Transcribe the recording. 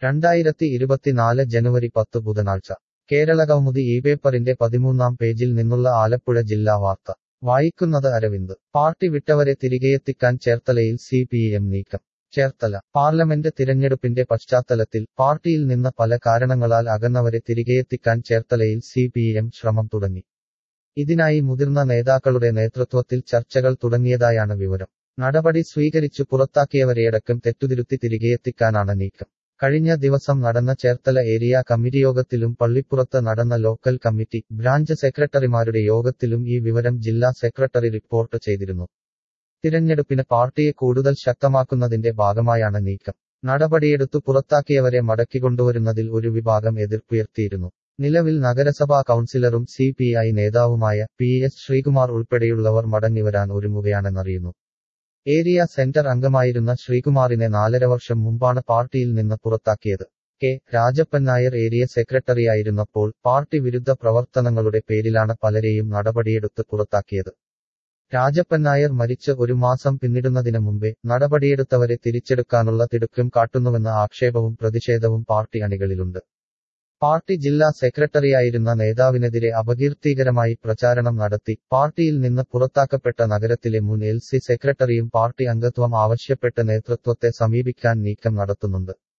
രണ്ടായിരത്തി ഇരുപത്തിനാല് ജനുവരി പത്ത് ബുധനാഴ്ച കേരളകൗമുദി ഈ പേപ്പറിന്റെ പതിമൂന്നാം പേജിൽ നിന്നുള്ള ആലപ്പുഴ ജില്ലാ വാർത്ത വായിക്കുന്നത് അരവിന്ദ് പാർട്ടി വിട്ടവരെ തിരികെയെത്തിക്കാൻ ചേർത്തലയിൽ സി പി എം നീക്കം ചേർത്തല പാർലമെന്റ് തിരഞ്ഞെടുപ്പിന്റെ പശ്ചാത്തലത്തിൽ പാർട്ടിയിൽ നിന്ന് പല കാരണങ്ങളാൽ അകന്നവരെ തിരികെയെത്തിക്കാൻ ചേർത്തലയിൽ സി പി എം ശ്രമം തുടങ്ങി ഇതിനായി മുതിർന്ന നേതാക്കളുടെ നേതൃത്വത്തിൽ ചർച്ചകൾ തുടങ്ങിയതായാണ് വിവരം നടപടി സ്വീകരിച്ചു പുറത്താക്കിയവരെയടക്കം തെറ്റുതിരുത്തി തിരികെയെത്തിക്കാനാണ് നീക്കം കഴിഞ്ഞ ദിവസം നടന്ന ചേർത്തല ഏരിയ കമ്മിറ്റി യോഗത്തിലും പള്ളിപ്പുറത്ത് നടന്ന ലോക്കൽ കമ്മിറ്റി ബ്രാഞ്ച് സെക്രട്ടറിമാരുടെ യോഗത്തിലും ഈ വിവരം ജില്ലാ സെക്രട്ടറി റിപ്പോർട്ട് ചെയ്തിരുന്നു തിരഞ്ഞെടുപ്പിന് പാർട്ടിയെ കൂടുതൽ ശക്തമാക്കുന്നതിന്റെ ഭാഗമായാണ് നീക്കം നടപടിയെടുത്തു പുറത്താക്കിയവരെ മടക്കിക്കൊണ്ടുവരുന്നതിൽ ഒരു വിഭാഗം എതിർപ്പുയർത്തിയിരുന്നു നിലവിൽ നഗരസഭാ കൗൺസിലറും സി പി ഐ നേതാവുമായ പി എസ് ശ്രീകുമാർ ഉൾപ്പെടെയുള്ളവർ മടങ്ങിവരാൻ ഒരുങ്ങുകയാണെന്നറിയുന്നു ഏരിയ സെന്റർ അംഗമായിരുന്ന ശ്രീകുമാറിനെ നാലര വർഷം മുമ്പാണ് പാർട്ടിയിൽ നിന്ന് പുറത്താക്കിയത് കെ രാജപ്പൻ നായർ ഏരിയ സെക്രട്ടറിയായിരുന്നപ്പോൾ പാർട്ടി വിരുദ്ധ പ്രവർത്തനങ്ങളുടെ പേരിലാണ് പലരെയും നടപടിയെടുത്ത് പുറത്താക്കിയത് രാജപ്പൻ നായർ മരിച്ച് ഒരു മാസം പിന്നിടുന്നതിന് മുമ്പേ നടപടിയെടുത്തവരെ തിരിച്ചെടുക്കാനുള്ള തിടുക്കം കാട്ടുന്നുവെന്ന ആക്ഷേപവും പ്രതിഷേധവും പാർട്ടി അണികളിലുണ്ട് പാർട്ടി ജില്ലാ സെക്രട്ടറിയായിരുന്ന നേതാവിനെതിരെ അപകീർത്തികരമായി പ്രചാരണം നടത്തി പാർട്ടിയിൽ നിന്ന് പുറത്താക്കപ്പെട്ട നഗരത്തിലെ മുൻ എൽ സി സെക്രട്ടറിയും പാർട്ടി അംഗത്വം ആവശ്യപ്പെട്ട് നേതൃത്വത്തെ സമീപിക്കാൻ നീക്കം നടത്തുന്നുണ്ട്